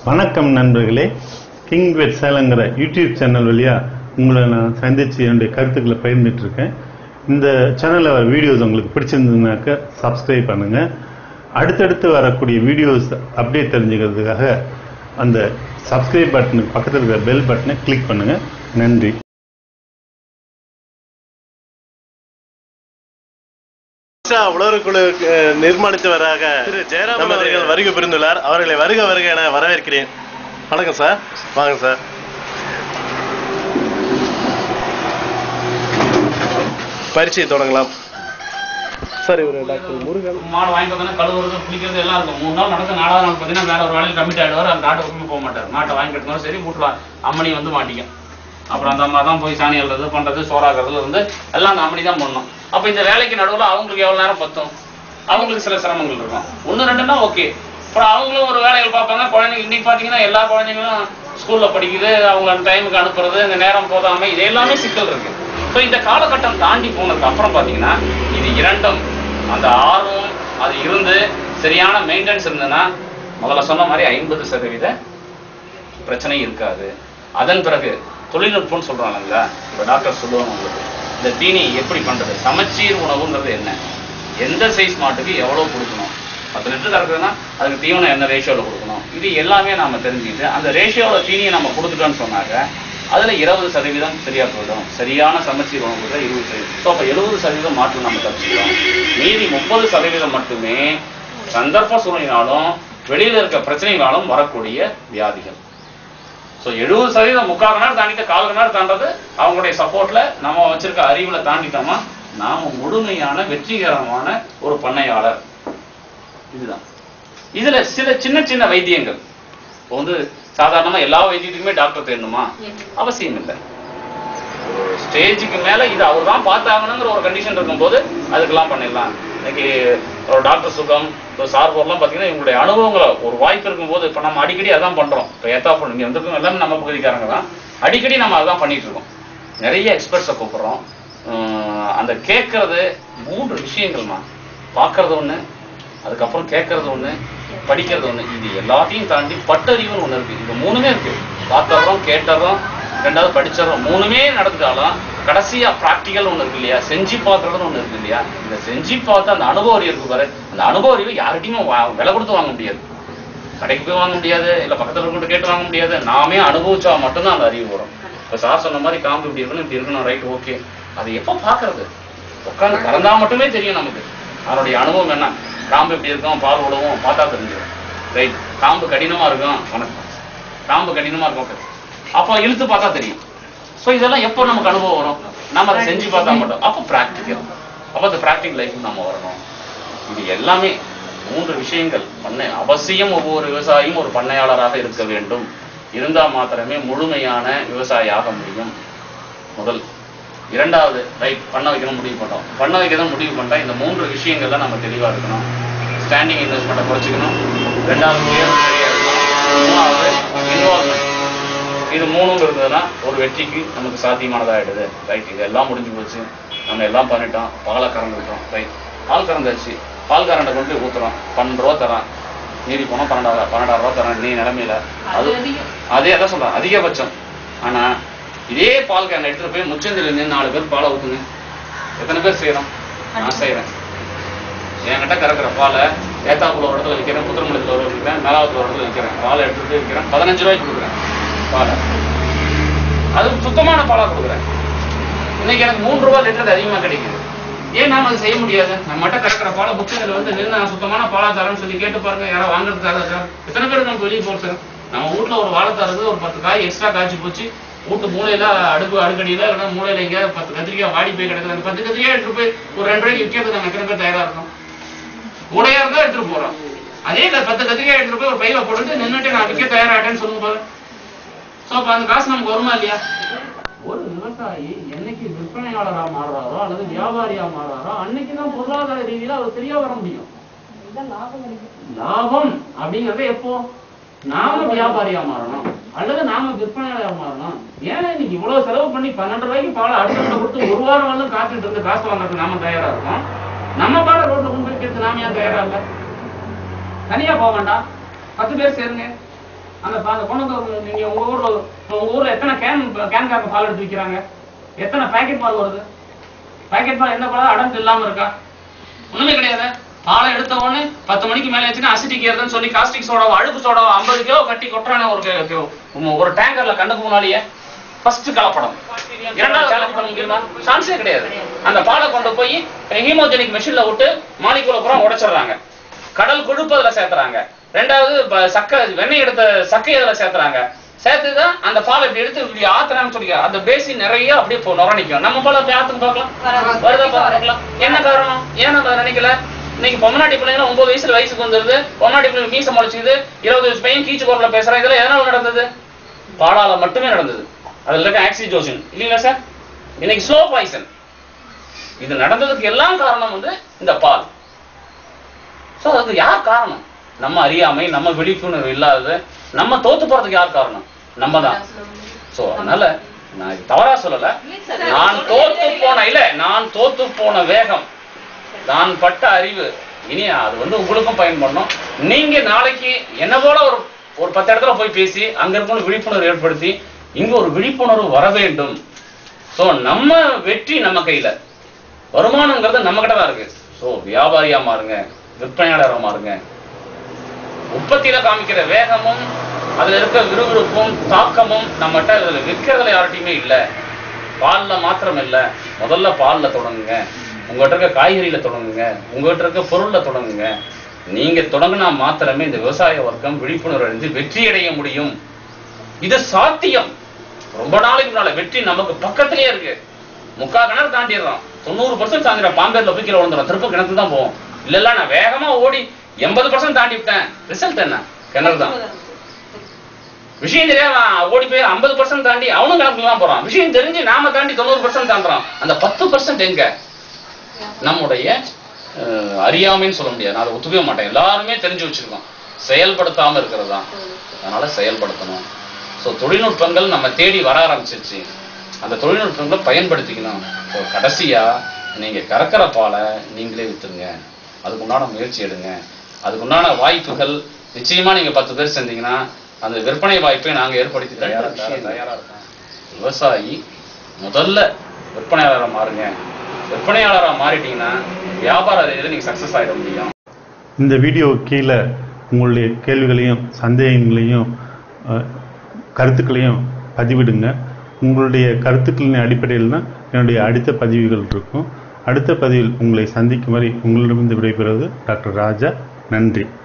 வணக்கம் நண்பர்களே King Vet சேலங்கிற யூடியூப் சேனல் வழியா உங்களை நான் சந்திச்சு என்னுடைய கருத்துக்களை பகிர்ந்துட்டு இருக்கேன் இந்த சேனலில் வீடியோஸ் உங்களுக்கு பிடிச்சிருந்ததுனாக்க சப்ஸ்கிரைப் பண்ணுங்க அடுத்தடுத்து வரக்கூடிய வீடியோஸ் அப்டேட் தெரிஞ்சுக்கிறதுக்காக அந்த சப்ஸ்கிரைப் பட்டனுக்கு பக்கத்தில் இருக்கிற பெல் பட்டனை கிளிக் பண்ணுங்க நன்றி உணர்வுக்குழு நிர்மாணித்தவராக திரு ஜெயராமன் நமது- அவர்கள் வருகை புரிந்துள்ளார் அவர்களை வருக வருக என வரவேற்கிறேன் வணக்கம் சார் வாங்க சார் பரீட்சையை தொடங்கலாம் சார் இவர் டாக்டர் முருகன் மாடு வாங்கிட்டு வந்தோன்னா கழுவுறது குளிக்கிறது எல்லாம் இருக்கும் மூணு நாள் நடக்க நாலாவது நாள் பார்த்தீங்கன்னா வேற ஒரு வேலையில் கமிட் ஆயிடுவார் அந்த நாட்டு பக்கமே போக மாட்டார் நாட்டை வாங்கிட்டு இருந்தாலும் சரி வீட்டுல அம்மணி வந்து மாட்டிக்கும் அப்புறம் அந்த அம்மா தான் போய் சாணி அள்ளுறது பண்றது சோறாக்குறதுல இருந்து எல்லாம் அந்த அம்மணி தான் பண்ணணும் அப்ப இந்த வேலைக்கு நடுவுல அவங்களுக்கு எவ்வளவு நேரம் பத்தும் அவங்களுக்கு சில சிரமங்கள் இருக்கும் ஒன்று ரெண்டுன்னா ஓகே அப்புறம் அவங்களும் ஒரு வேலைகள் பார்ப்பாங்க குழந்தைங்க இன்னைக்கு பார்த்தீங்கன்னா எல்லா குழந்தைங்களும் ஸ்கூல்ல படிக்குது அவங்க அந்த டைமுக்கு அனுப்புறது இந்த நேரம் போதாம இது எல்லாமே சிக்கல் இருக்கு ஸோ இந்த காலகட்டம் தாண்டி போனதுக்கு அப்புறம் பார்த்தீங்கன்னா இது இரண்டும் அந்த ஆர்வம் அது இருந்து சரியான மெயின்டெனன்ஸ் இருந்ததுன்னா முதல்ல சொன்ன மாதிரி ஐம்பது சதவீத பிரச்சனை இருக்காது அதன் பிறகு தொழில்நுட்பம்னு சொல்றாங்கல்ல இப்போ டாக்டர் சொல்லுவாங்க உங்களுக்கு இந்த தீனி எப்படி பண்றது சமச்சீர் உணவுங்கிறது என்ன எந்த சைஸ் மாட்டுக்கு எவ்வளவு கொடுக்கணும் பத்து லிட்டர் கறக்குதுன்னா அதுக்கு தீவனம் என்ன ரேஷியோவில் கொடுக்கணும் இது எல்லாமே நாம தெரிஞ்சுக்கிட்டு அந்த ரேஷியோவில் தீனியை நம்ம கொடுத்துட்டோம்னு சொன்னாக்க அதுல இருபது சதவீதம் சரியா போயிடும் சரியான சமச்சீர் உணவு கொடுத்தா இருபது சதவீதம் ஸோ அப்போ எழுபது சதவீதம் மாற்றம் நம்ம தப்பிச்சிக்கிறோம் மீதி முப்பது சதவீதம் மட்டுமே சந்தர்ப்ப சூழ்நிலையினாலும் வெளியில இருக்க பிரச்சனைகளாலும் வரக்கூடிய வியாதிகள் ஸோ எழுபது சதவீதம் முக்கால் மணி நேரம் தாண்டிட்டு கால் மணி நேரம் தாண்டது அவங்களுடைய சப்போர்ட்ல நம்ம வச்சிருக்க அறிவுல தாண்டிட்டோமா நாம முழுமையான வெற்றிகரமான ஒரு பண்ணையாளர் இதுதான் இதுல சில சின்ன சின்ன வைத்தியங்கள் இப்போ வந்து சாதாரணமா எல்லா வைத்தியத்துக்குமே டாக்டர் தேடணுமா அவசியம் இல்லை ஸ்டேஜுக்கு மேல இது அவர் தான் பார்த்தாகணுங்கிற ஒரு கண்டிஷன் இருக்கும்போது அதுக்கெல்லாம் பண்ணிடலாம் இன்னைக்கு ஒரு டாக்டர் சுகம் இப்போ சார்போர்லாம் பார்த்தீங்கன்னா இவங்களுடைய அனுபவங்களை ஒரு வாய்ப்பு இருக்கும்போது இப்போ நம்ம அடிக்கடி அதான் பண்றோம் இப்போ ஏத்தாப்பூர் இங்கே வந்திருக்கோம் எல்லாமே நம்ம பகுதிக்காரங்க தான் அடிக்கடி நம்ம அதான் பண்ணிட்டு இருக்கோம் நிறைய எக்ஸ்பர்ட்ஸை கூப்பிடுறோம் உம், அந்த கேட்கறது மூன்று விஷயங்கள்மா பார்க்கறது ஒண்ணு அதுக்கப்புறம் கேட்கறது ஒண்ணு படிக்கிறது ஒண்ணு இது எல்லாத்தையும் தாண்டி பட்டறிவுன்னு ஒண்ணு இருக்கு இது மூணுமே இருக்கு பார்த்தறோம் கேட்டறோம் ரெண்டாவது படிச்சறோம் மூணுமே நடந்தாலும் கடைசியா ப்ராக்டிக்கல் ஒண்ணு இருக்கு இல்லையா செஞ்சு பார்க்கறதுன்னு ஒண்ணு இருக்கு இல்லையா இந்த செஞ்சு பார்த்து அந்த அனுபவ அறிவு இருக்கு பாரு அந்த அனுபவ அறிவு யார்கிட்டயுமே வா- விலை கொடுத்து வாங்க முடியாது கடைக்கு போய் வாங்க முடியாது இல்ல பக்கத்துல இருக்கவங்க கேட்டு வாங்க முடியாது நாமே அனுபவிச்சா மட்டும்தான் அந்த அறிவு வரும் இப்ப சார் சொன்ன மாதிரி காம்பு இப்படி இருக்கணும் இப்படி இருக்கணும் ரைட் ஓகே அது எப்போ பாக்குறது உட்காந்து கறந்தா மட்டுமே தெரியும் நமக்கு அதனுடைய அனுபவம் என்ன காம்பு இப்படி இருக்கும் பால் விடுவோம் பார்த்தா தெரிஞ்சிடும் ரைட் காம்பு கடினமா இருக்கும் வணக்கம் காம்பு கடினமா இருக்கும் okay. அப்போ இழுத்து பார்த்தா தெரியும் ஸோ இதெல்லாம் எப்போ நமக்கு அனுபவம் வரும் நம்ம அதை செஞ்சு பார்த்தா மட்டும் அப்போ ப்ராக்டிக்கல் அப்போ அந்த ப்ராக்டிக்கல் லைஃப் நம்ம வரணும் இது எல்லாமே மூன்று விஷயங்கள் பண்ணை அவசியம் ஒவ்வொரு விவசாயியும் ஒரு பண்ணையாளராக இருக்க வேண்டும் இருந்தால் மாத்திரமே முழுமையான விவசாயி ஆக முடியும் முதல் இரண்டாவது ரைட் பண்ண வைக்கணும் முடிவு பண்ணோம் பண்ண வைக்க தான் முடிவு பண்ணிட்டா இந்த மூன்று விஷயங்கள்ல நம்ம தெளிவா இருக்கணும் ஸ்டாண்டிங் இன்வெஸ்ட்மெண்ட்டை குறைச்சிக்கணும் ரெண்டாவது தேர்வு சரியா இருக்கணும் மூணாவது இன்வால்மெண்ட் இது மூணும் இருந்ததுன்னா ஒரு வெற்றிக்கு நமக்கு சாத்தியமானதாயிடுது ரைட் இது எல்லாம் முடிஞ்சு போச்சு நம்ம எல்லாம் பண்ணிட்டோம் பாலை கறந்துட்டோம் ரைட் பால் கறந்தாச்சு பால் கரண்டை கொண்டு போய் ஊத்துறோம் பன்னெண்டு ரூபா தரான் மீறி போனால் பன்னெண்டாயிரம் பன்னெண்டாயிரம் ரூபா தரான் நீ நிலைமையில அது அதே அதான் சொல்றேன் அதிகபட்சம் ஆனா இதே பால் கேன் எடுத்துட்டு போய் முச்சந்தில நின்று நாலு பேர் பாலை ஊத்துங்க எத்தனை பேர் செய்யறோம் நான் செய்யறேன் என்கிட்ட கறக்குற பாலை ஏத்தாப்புல ஒரு இடத்துல விற்கிறேன் புத்திரமலத்தில் ஒரு இடத்துல விற்கிறேன் மேலாவத்தில் ஒரு இடத்துல விற்கிறேன் பாலை எடுத்துட்டு போய் விற்கிறேன் பதினஞ்சு ரூபாய்க்கு கொடுக்குறேன் பாலை அது சுத்தமான பாலா கொடுக்குறேன் இன்னைக்கு எனக்கு மூன்று ரூபாய் லிட்டர் அதிகமா கிடைக்குது ஏன் நாம அதை செய்ய முடியாது நம்ம மட்டும் கறக்கிற பாலை புத்தகத்தில் வந்து நின்று நான் சுத்தமான பாலா தரேன்னு சொல்லி கேட்டு பாருங்க யாரோ வாங்குறது தரதா சார் எத்தனை பேர் நமக்கு வெளியே போகிறது சார் நம்ம வீட்ல ஒரு வாழை தரது ஒரு பத்து காய் எக்ஸ்ட்ரா காய்ச்சி போச்சு வீட்டு மூலையில அடுப்பு அடுக்கடியில இல்லைன்னா மூலையில எங்க பத்து கத்திரிக்காய் வாடி போய் கிடக்குது அந்த பத்து கத்திரிக்காய் எடுத்துட்டு போய் ஒரு ரெண்டு ரூபாய்க்கு விற்கிறது நம்ம எத்தனை பேர் தயாரா இருக்கோம் உடையா இருந்தா எடுத்துட்டு போறோம் அதே இந்த பத்து கத்திரிக்காய் எடுத்துட்டு போய் ஒரு பையில போட்டுட்டு நின்னுட்டு நான் விற்க தயாராட்டேன்னு சொல்லுங்க பாரு சோ அப்ப அந்த காசு நமக்கு வருமா இல்லையா ஒரு விவசாயி என்னைக்கு விற்பனையாளரா மாறுறாரோ அல்லது வியாபாரியா மாறுறாரோ அன்னைக்கு தான் பொருளாதார ரீதியில அவர் சரியா வர முடியும் லாபம் அப்படிங்கறது எப்போ நாம வியாபாரியா மாறணும் அல்லது நாம விற்பனையாளரா மாறணும் ஏன் இன்னைக்கு இவ்வளவு செலவு பண்ணி பன்னெண்டு ரூபாய்க்கு பாலை அடுத்த கொடுத்து ஒரு வாரம் வந்து காத்துட்டு இருந்து காசு வாங்குறதுக்கு நாம தயாரா இருக்கோம் நம்ம பாலை ரோட்ல கொண்டு போய் கேட்டு நாம ஏன் தயாரா இல்ல தனியா போக வேண்டாம் பத்து பேர் சேருங்க அந்த பா- அந்த கொண்டு வந்து நீங்க உங்க ஊர்ல உங்க ஊர்ல எத்தனை கேன் கேன் காக்க பால் எடுத்து விக்கிறாங்க எத்தனை பாக்கெட் பால் வருது பாக்கெட் பால் என்ன பால் அடர்ந்து இல்லாம இருக்கா ஒண்ணுமே கிடையாது பாலை எடுத்த உடனே பத்து மணிக்கு மேல வச்சுன்னா அசிட்டிக் ஏறுதுன்னு சொல்லி காஸ்டிக் சோடாவோ அழுக்கு சோடாவோ ஐம்பது கிலோ கட்டி கொட்டுறானே ஒரு கி- கி- ஒரு டேங்கர்ல கண்ணுக்கு முன்னாடியே ஃபர்ஸ்ட் கலப்படம் இரண்டாவது சேலஞ்ச் பண்ண முடியுமா சான்ஸே கிடையாது அந்த பாலை கொண்டு போய் ஹீமோஜெனிக் மெஷின்ல விட்டு மாலிகுல பூரா உடைச்சிடுறாங்க கடல் கொழுப்பு அதுல சேர்த்துறாங்க ரெண்டாவது ப- சக்கை வெண்ணெய் எடுத்த சக்கை அதுல சேர்த்துறாங்க சேர்த்துதான் அந்த பாலை இப்படி எடுத்து இப்படி ஆத்துறான்னு சொல்லி அந்த பேசி நிறைய அப்படியே போ நுர நிக்கும் நம்ம பால் அப்படி ஆத்துக்கு பார்க்கலாம் வருதா பார்க்கலாம் என்ன காரணம் ஏன் நம்ம அதை நினைக்கல இன்னைக்கு பொம்மநாட்டி பிள்ளைங்க ஒன்பது வயசுல வயசுக்கு வந்துருது பொம்மநாட்டி பிள்ளைங்க மீச முளைச்சுது இருபது வயசு பையன் கீச்சு குரல்ல பேசுறான் இதெல்லாம் எதனால நடந்தது பாலால மட்டுமே நடந்தது அதுல இருக்க ஆக்சிஜோசின் இல்லைங்களா சார் இன்னைக்கு ஸ்லோ பாய்சன் இது நடந்ததுக்கு எல்லாம் காரணம் வந்து இந்த பால் சோ அதுக்கு யார் காரணம் நம்ம அறியாமை நம்ம விழிப்புணர்வு இல்லாதது நம்ம தோத்து போறதுக்கு யார் காரணம் நம்ம தான் சோ அதனால நான் இது தவறா சொல்லல நான் தோத்து போன இல்ல நான் தோத்து போன வேகம் நான் பட்ட அறிவு இனி அது வந்து உங்களுக்கும் பயன்படணும் நீங்க நாளைக்கு என்ன போல ஒரு ஒரு பத்து இடத்துல போய் பேசி அங்க இருக்கணும் விழிப்புணர்வு ஏற்படுத்தி இங்க ஒரு விழிப்புணர்வு வர வேண்டும் சோ நம்ம வெற்றி நம்ம கையில வருமானங்கிறது நம்ம கிட்ட தான் இருக்கு சோ வியாபாரியா மாறுங்க விற்பனையாளரா மாறுங்க உற்பத்தியில காமிக்கிற வேகமும் அதுல இருக்க விறுவிறுப்பும் தாக்கமும் நம்மகிட்ட இதுல விற்கிறதுல யார்கிட்டயுமே இல்ல பால்ல மாத்திரம் இல்ல முதல்ல பால்ல தொடங்குங்க உங்ககிட்ட இருக்க காய்கறியில தொடங்குங்க உங்ககிட்ட இருக்க பொருள்ல தொடங்குங்க நீங்க தொடங்கினா மாத்திரமே இந்த விவசாய வர்க்கம் விழிப்புணர்வு அடைந்து வெற்றி அடைய முடியும் இது சாத்தியம் ரொம்ப நாளைக்கு முன்னால வெற்றி நமக்கு பக்கத்திலேயே இருக்கு முக்கா கிணறு தாண்டிடுறோம் தொண்ணூறு பர்சன்ட் தாண்டிடுறோம் பாம்பேர்ல போய் கீழே விழுந்துடும் திருப்ப கிணத்து தான் போவோம் இல்ல இல்ல நான் வேகமா ஓடி எண்பது பர்சன்ட் தாண்டி விட்டேன் ரிசல்ட் என்ன கிணறு தான் விஷயம் தெரியாம ஓடி போய் ஐம்பது பர்சன்ட் தாண்டி அவனும் கிணத்துல தான் போறான் விஷயம் தெரிஞ்சு நாம தாண்டி தொண்ணூறு பர்சன்ட் தாண்டுறான் அந்த பத்து பர்சன்ட் எங்க நம்முடைய அஹ், அறியாமைன்னு சொல்ல முடியாது நான் அதை ஒத்துக்கவே மாட்டேன் எல்லாருமே தெரிஞ்சு வச்சிருக்கோம் செயல்படுத்தாம இருக்கிறது தான் அதனால செயல்படுத்தணும் ஸோ தொழில்நுட்பங்கள் நம்ம தேடி வர ஆரம்பிச்சிருச்சு அந்த தொழில்நுட்பங்களை பயன்படுத்திக்கணும் ஸோ கடைசியா நீங்க கறக்கிற பாலை நீங்களே வித்துருங்க அதுக்குண்டான முயற்சி எடுங்க அதுக்குண்டான வாய்ப்புகள் நிச்சயமா நீங்க பத்து பேர் செஞ்சீங்கன்னா அந்த விற்பனை வாய்ப்பை நாங்க ஏற்படுத்தி தயாரா தயாரா இருக்கோம் விவசாயி முதல்ல விற்பனையாளரா மாறுங்க விற்பனையாளரா மாறிட்டீங்கன்னா வியாபார ரீதியில நீங்க சக்சஸ் ஆயிட முடியும் இந்த வீடியோ கீழே உங்களுடைய கேள்விகளையும் சந்தேகங்களையும் அஹ், கருத்துக்களையும் பதிவிடுங்க உங்களுடைய கருத்துக்களின் அடிப்படையில் தான் என்னுடைய அடுத்த பதிவுகள் இருக்கும் அடுத்த பதிவில் உங்களை சந்திக்கும் வரை உங்களிடமிருந்து விடைபெறுவது டாக்டர் ராஜா நன்றி